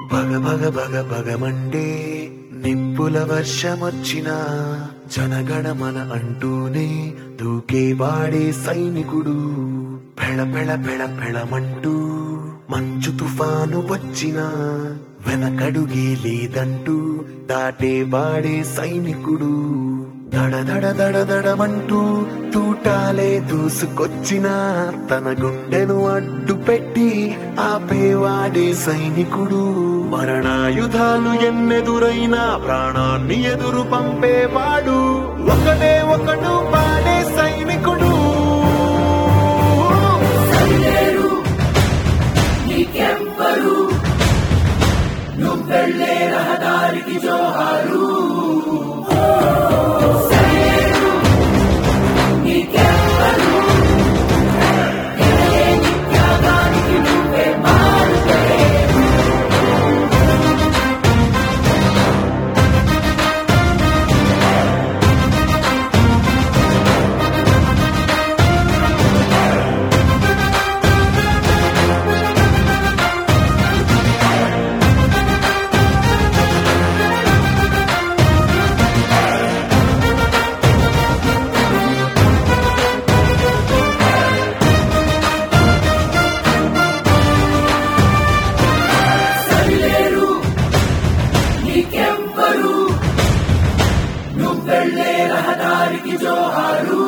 భగ భగ భగ భగమండే నిప్పుల వర్షమొచ్చినా జనగణమన అంటూనే దూకే వాడే సైనికుడు పెళ పెళ పెళ పెళమంటూ మంచు తుఫాను వచ్చినా వెనకడుగే లేదంటూ దాటే వాడే సైనికుడు దడ దడ దడ దడమంటూ తూటాలే దూసుకొచ్చిన తన గుండెను అడ్డు పెట్టి ఆపేవాడే సైనికుడు మరణాయుధాలు ఎన్నెదురైనా ప్రాణాన్ని ఎదురు పంపేవాడు ఒకడే ఒకడు వాడే సైనికుడు సరిలేరు నీకెవ్వరు నువ్వెళ్ళే రహదారికి జోహారు సరిలేరు నీకెవ్వరు ఎనలేని త్యాగానికి నువ్వే మారుతే సరిలేరు నీకెవ్వరు నువ్వెళ్ళే రహదారికి జోహారు